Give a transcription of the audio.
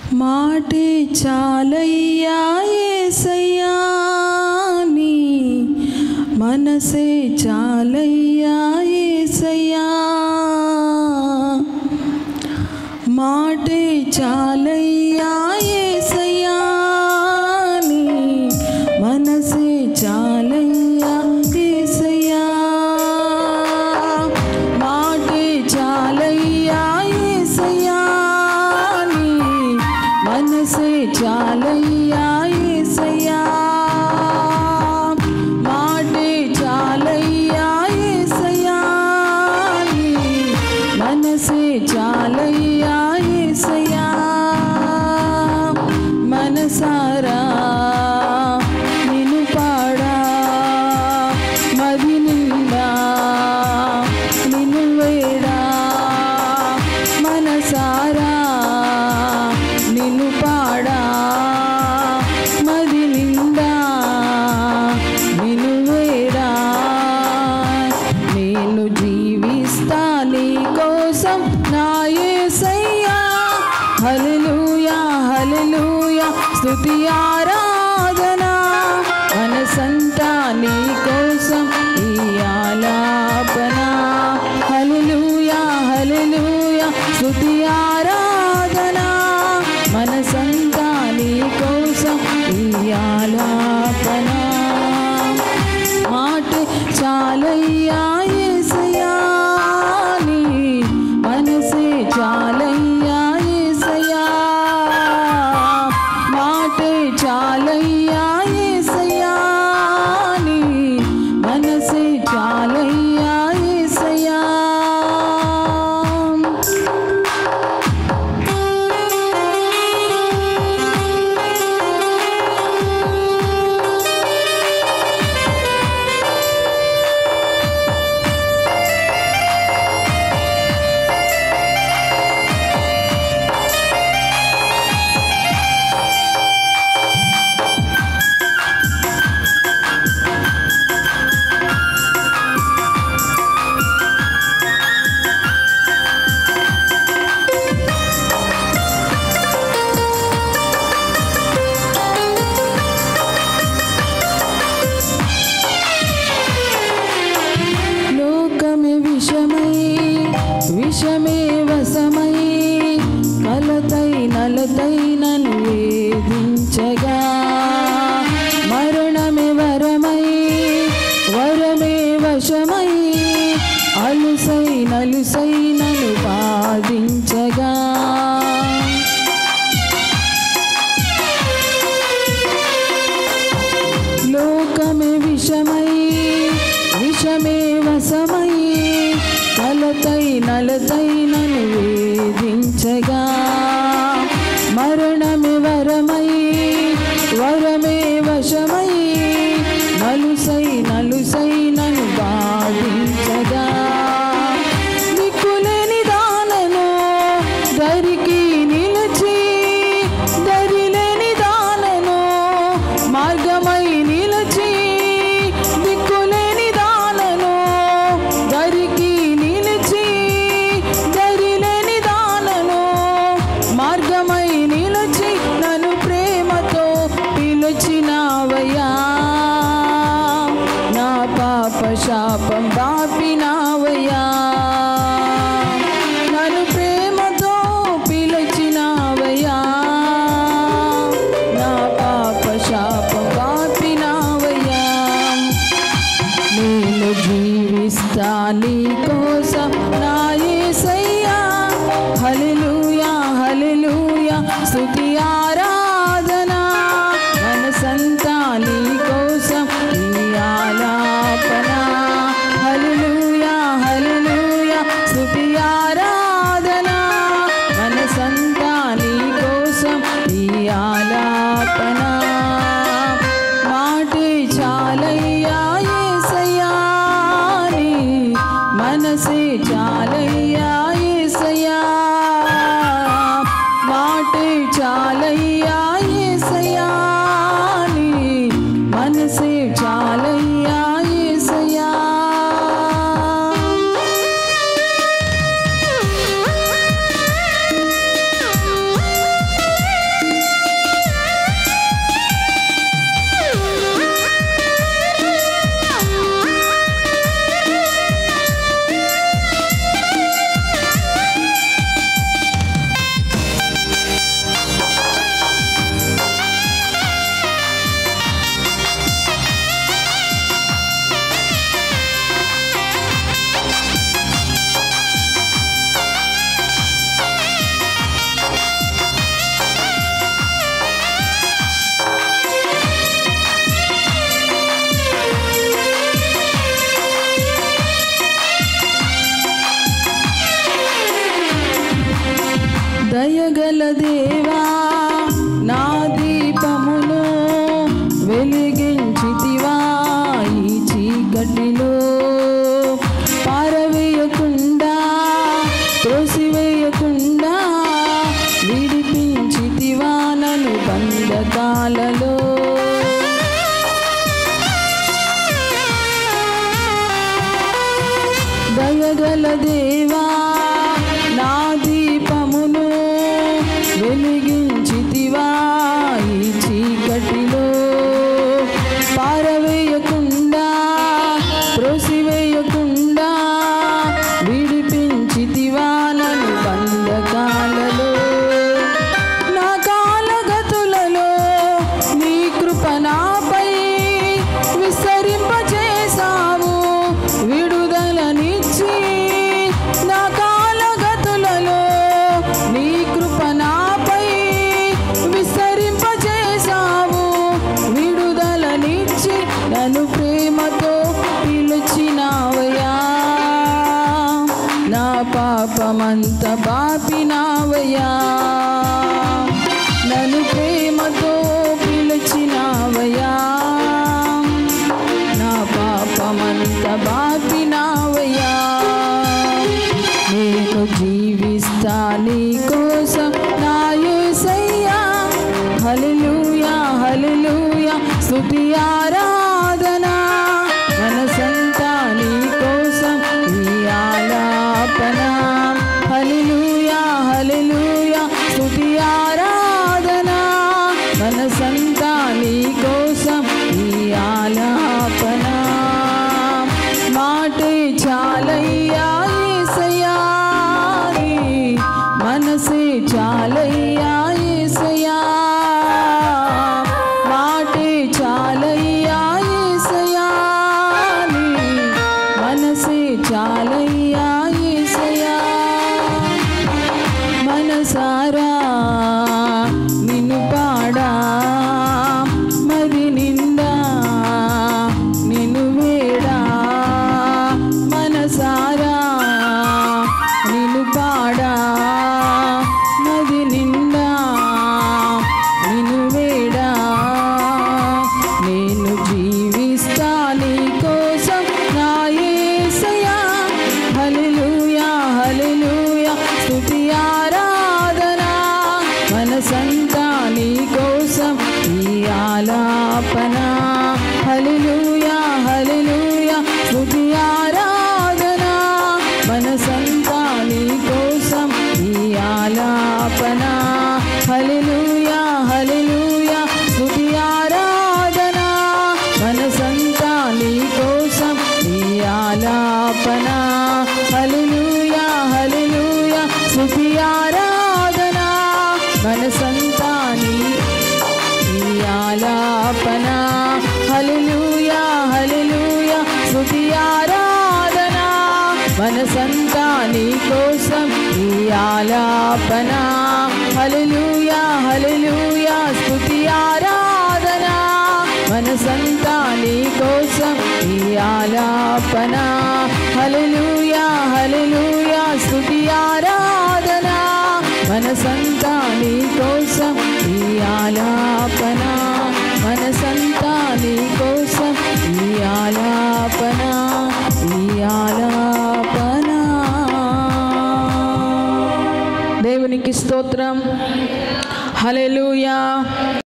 మాటే చాలయ్యా ఏసయ్యా నీ మనసే చాలయ్యా ఏసయ్యా మాటే చాలయ్యా ఏసయ్యా నీ మనసే చాలయ్యా ఏసయ్యా మాటే చాలయ్యా ఏసయ్యా నీ మనసే చాలయ్యా ఏసయ్యా మాటే చాలయ్యా ఏసయ్యా నీ మనసే చాలయ్యా ఏసయ్యా మనసారా నిన్ను పాడా మది నిండా నిన్ను వేడా మనసారా నిన్ను పాడా మది నిండా నిన్ను వేడా నేను జీవిస్తా నీ కోసం నా యేసయ్యా హల్లెలూయా హల్లెలూయా స్తుతి ఆరాధన మనసంతా నీ కోసం ఈ ఆలాపన హల్లెలూయా హల్లెలూయా స్తుతి ఆరాధన మనసంతా నీ కోసం ఈ ఆలాపన మాట చాలయ్యా యేసయ్యా నీ మనసే చాలయ్యా యేసయ్యా మాట చాలయ్యా యేసయ్యా నీ మనసే చాలయ్యా యేసయ్యా లోకమే విషమై విషమే వశమై కలతై నలతై నన్ను వేధించగా మరణమే వరమై వరమే వశమై అలుసై నలుసై నన్ను బాధించగా లోకమే విషమై విషమే వశమై కలతై నలతై నన్ను వేధించగా మరణమే వరమై వరమే వశమై నలుసై నలుసై నన్ను బాధించగా దిక్కులేని దానను దరికి నిలిచి దరిలేని దానను మార్గమై నిలిచి దిక్కులేని దానను దరికి నిలిచి దరిలేని దానను మార్గమై నిలిచి నన్ను ప్రేమతో పిలిచినావయ్యా నా పాప శాపం బాపినావయ్యా నన్ను ప్రేమతో పిలిచినావయ్యా నా పాప శాపం బాపినావయ్యా నేను జీవిస్తా నీ కోసం నా యేసయ్యా హల్లెలూయా హల్లెలూయా స్తుతి ఆరాధన మనసంతా నీ కోసం ఈ ఆలాపన హల్లెలూయా హల్లెలూయా స్తుతి ఆరాధన మనసంతా నీ కోసం ఈ ఆలాపన మాటే చాలయ్యా యేసయ్యా నీ మనసే చాలయ్యా యేసయ్యా మాటే చాలయ్యా యేసయ్యా నీ మనసే చాలయ్యా యేసయ్యా నా దీపమును వెలిగించితివా ఈ చీకటిలో పారవేయకుండా త్రోసివేయకుండా విడిపించితివా నన్ను బంధకాలలో దయగల దేవా నా దీపమును వెలిగించితివా ఈ చీకటిలో పారవేయకుండా త్రోసివేయకుండా విడిపించితివా నన్ను బంధకాలలో నా కాలగతులలో నీ కృప నాపై విస్తరింపచేసావు విడుదలనిచ్చి నా కాలగతులలో నీ కృప నాపై విస్తరింపచేసావు విడుదలనిచ్చి నన్ను ప్రేమతో పిలిచినావయ్యా నా పాపమంత పాపినావయ్యా నన్ను ప్రేమతో పిలిచినావయ్యా నా పాపమంత బాపినావయ్యా నేను జీవిస్తా నీ కోసం నా యేసయ్యా హల్లెలూయా హల్లెలూయా స్తుతి ఆరాధన మనసంతా నీ కోసం ఈ ఆలాపన హల్లెలూయా హల్లెలూయా స్తుతి ఆరాధన మనసంతా నీ కోసం ఈ ఆలాపన మాటే చాలయ్యా యేసయ్యా నీ మనసే చాలయ్యా యేసయ్యా మాటే చాలయ్యా యేసయ్యా నీ మనసే చాలయ్యా యేసయ్యా మనసారా నిన్ను పాడా మది నిండా నిన్ను వేడా మనసారా నిన్ను పాడా మది నిండా నిన్ను వేడా నేను జీవిస్తా నీ కోసం నా యేసయ్యా హల్లెలూయా హల్లెలూయా స్తుతి ఆరాధన మనసంతా నీ కోసం ఈ ఆలాపన హల్లెలూయా హల్లెలూయా స్తుతి ఆరాధన మనసంతా నీ కోసం ఈ ఆలాపన హల్లెలూయా హల్లెలూయా స్తుతి ఆరాధన మనసంతా నీ కోసం ఈ ఆలాపన హల్లెలూయా హల్లెలూయా స్తుతి ఆరాధన మనసంతా నీ ఈ ఆలాపన హల్లెలూయా హల్లెలూయా స్తుతి ఆరాధన మనసంతా నీ కోసం ఈ ఆలాపన హల్లెలూయా హల్లెలూయా స్తుతి ఆరాధన మనసంతా నీ కోసం ఈ ఆలాపన హల్లెలూయా హల్లెలూయా స్తుతి ఆరాధన మనసంతా నీ కోసం ఈ ఆలాపన మనసంతా నీ కోసం ఈ ఆలాపన ఈ ఆలాపన దేవునికి స్తోత్రం హల్లెలూయా